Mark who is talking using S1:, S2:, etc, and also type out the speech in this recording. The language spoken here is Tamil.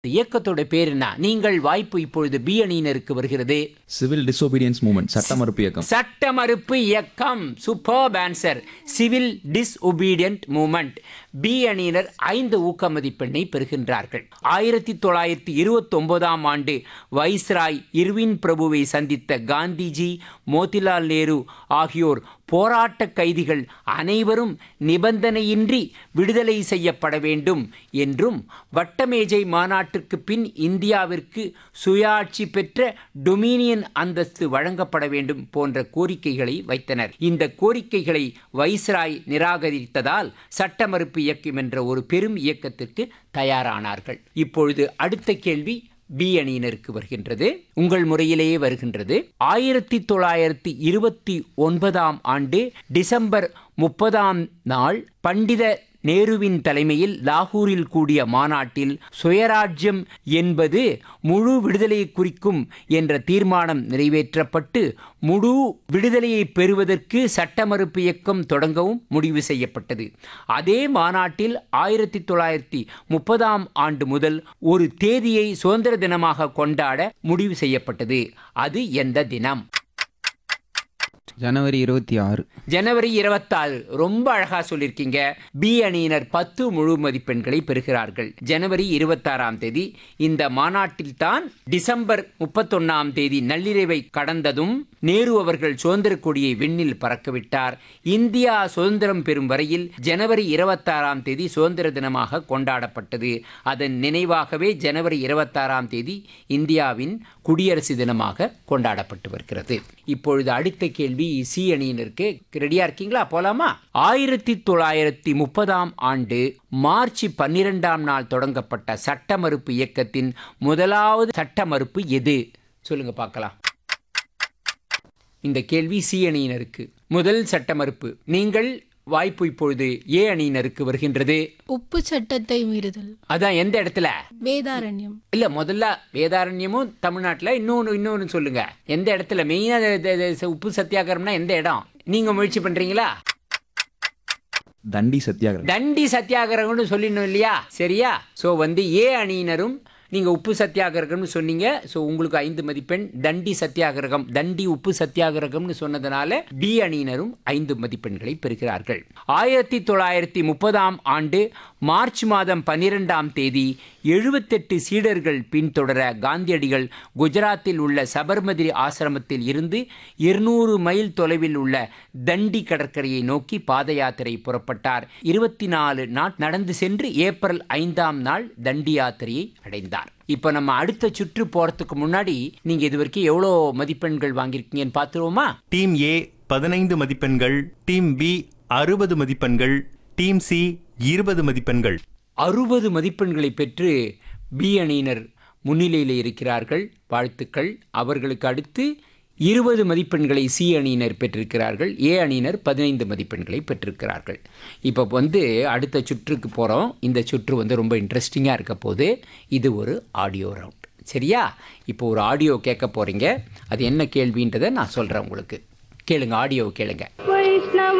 S1: இயக்கத்தோட பேர் என்ன நீங்கள் வாய்ப்பு இப்பொழுது பி அணியினருக்கு வருகிறது
S2: சிவில் டிசோபீடியன்ஸ் மூவ்மெண்ட் சட்ட மறுப்பு இயக்கம்
S1: சட்ட மறுப்பு இயக்கம் super answer civil disobedient movement B அணியினர் ஐந்து ஊக்க மதிப்பெண்ணை பெறுகின்றார்கள் ஆயிரத்தி தொள்ளாயிரத்தி இருபத்தி ஒன்பதாம் ஆண்டு வைஸ்ராய் இர்வின் பிரபுவை சந்தித்த காந்திஜி மோதிலால் நேரு ஆகியோர் போராட்ட கைதிகள் அனைவரும் நிபந்தனையின்றி விடுதலை செய்யப்பட வேண்டும் என்றும் வட்டமேஜை மாநாட்டிற்கு பின் இந்தியாவிற்கு சுயாட்சி பெற்ற டொமினியன் அந்தஸ்து வழங்கப்பட வேண்டும் போன்ற கோரிக்கைகளை வைத்தனர் இந்த கோரிக்கைகளை வைஸ்ராய் நிராகரித்ததால் சட்ட மறுப்பு இயக்கம் என்ற ஒரு பெரும் இயக்கத்திற்கு தயாரானார்கள் இப்பொழுது அடுத்த கேள்வி பி அணியினருக்கு வருகின்றது உங்கள் முறையிலேயே வருகின்றது ஆயிரத்தி தொள்ளாயிரத்தி இருபத்தி ஒன்பதாம் ஆண்டு டிசம்பர் முப்பதாம் நாள் பண்டித நேருவின் தலைமையில் லாகூரில் கூடிய மாநாட்டில் சுயராஜ்யம் என்பது முழு விடுதலையை குறிக்கும் என்ற தீர்மானம் நிறைவேற்றப்பட்டு முழு விடுதலையை பெறுவதற்கு சட்ட மறுப்பு இயக்கம் தொடங்கவும் முடிவு செய்யப்பட்டது அதே மாநாட்டில் ஆயிரத்தி தொள்ளாயிரத்தி முப்பதாம் ஆண்டு முதல் ஒரு தேதியை சுதந்திர தினமாக கொண்டாட முடிவு செய்யப்பட்டது அது எந்த தினம்
S3: ஜனவரி இருபத்தி ஆறு
S1: ஜனவரி இருபத்தாறு ரொம்ப அழகா சொல்லியிருக்கீங்க பி அணியினர் பத்து முழு மதிப்பெண்களை பெறுகிறார்கள் ஜனவரி இருபத்தாறாம் தேதி இந்த மாநாட்டில் தான் டிசம்பர் முப்பத்தொன்னாம் தேதி நள்ளிரவை கடந்ததும் நேரு அவர்கள் சுதந்திர கொடியை விண்ணில் பறக்கவிட்டார் இந்தியா சுதந்திரம் பெறும் வரையில் ஜனவரி இருபத்தாறாம் தேதி சுதந்திர தினமாக கொண்டாடப்பட்டது அதன் நினைவாகவே ஜனவரி இருபத்தாறாம் தேதி இந்தியாவின் குடியரசு தினமாக கொண்டாடப்பட்டு வருகிறது இப்பொழுது அடுத்த கேள்வி சி அணியினருக்கு ரெடியா இருக்கீங்களா போலாமா ஆயிரத்தி தொள்ளாயிரத்தி முப்பதாம் ஆண்டு மார்ச் பன்னிரெண்டாம் நாள் தொடங்கப்பட்ட சட்ட மறுப்பு இயக்கத்தின் முதலாவது சட்ட மறுப்பு எது சொல்லுங்க பார்க்கலாம் இந்த கேள்வி சி அணியினருக்கு முதல் சட்ட மறுப்பு நீங்கள் வாய்ப்பு இப்பொழுது ஏ அணியினருக்கு வருகின்றது
S4: உப்பு சட்டத்தை மீறுதல்
S1: அதான் எந்த இடத்துல
S4: வேதாரண்யம்
S1: இல்ல முதல்ல வேதாரண்யமும் தமிழ்நாட்டுல இன்னொன்னு இன்னொன்னு சொல்லுங்க எந்த இடத்துல மெயினா உப்பு சத்தியாகிரகம்னா எந்த இடம் நீங்க முயற்சி பண்றீங்களா
S2: தண்டி சத்தியாகிரகம்
S1: தண்டி சத்தியாகிரகம்னு சொல்லிடணும் இல்லையா சரியா சோ வந்து ஏ அணியினரும் நீங்க உப்பு சத்தியாகிரகம்னு சொன்னீங்க சோ உங்களுக்கு ஐந்து மதிப்பெண் தண்டி சத்தியாகிரகம் தண்டி உப்பு சத்தியாகிரகம்னு சொன்னதுனால பி அணியினரும் ஐந்து மதிப்பெண்களை பெறுகிறார்கள் ஆயிரத்தி தொள்ளாயிரத்தி முப்பதாம் ஆண்டு மார்ச் மாதம் பன்னிரெண்டாம் தேதி எழுபத்தெட்டு சீடர்கள் பின்தொடர காந்தியடிகள் குஜராத்தில் உள்ள சபர்மதி ஆசிரமத்தில் இருந்து இருநூறு மைல் தொலைவில் உள்ள தண்டி கடற்கரையை நோக்கி பாத யாத்திரை புறப்பட்டார் இருபத்தி நாலு நாட் நடந்து சென்று ஏப்ரல் ஐந்தாம் நாள் தண்டி யாத்திரையை அடைந்தார் இப்போ நம்ம அடுத்த சுற்று போறதுக்கு முன்னாடி நீங்க இது வரைக்கும் எவ்வளோ மதிப்பெண்கள் வாங்கியிருக்கீங்கன்னு பார்த்துருவோமா
S5: டீம் ஏ பதினைந்து மதிப்பெண்கள் டீம் பி அறுபது மதிப்பெண்கள் டீம் சி இருபது மதிப்பெண்கள்
S1: அறுபது மதிப்பெண்களை பெற்று பி அணியினர் முன்னிலையில் இருக்கிறார்கள் வாழ்த்துக்கள் அவர்களுக்கு அடுத்து இருபது மதிப்பெண்களை சி அணியினர் பெற்றிருக்கிறார்கள் ஏ அணியினர் பதினைந்து மதிப்பெண்களை பெற்றிருக்கிறார்கள் இப்போ வந்து அடுத்த சுற்றுக்கு போகிறோம் இந்த சுற்று வந்து ரொம்ப இன்ட்ரெஸ்டிங்காக இருக்க போது இது ஒரு ஆடியோ ரவுண்ட் சரியா இப்போ ஒரு ஆடியோ கேட்க போகிறீங்க அது என்ன கேள்வின்றதை நான் சொல்கிறேன் உங்களுக்கு கேளுங்க ஆடியோ கேளுங்க
S6: வைஷ்ணவ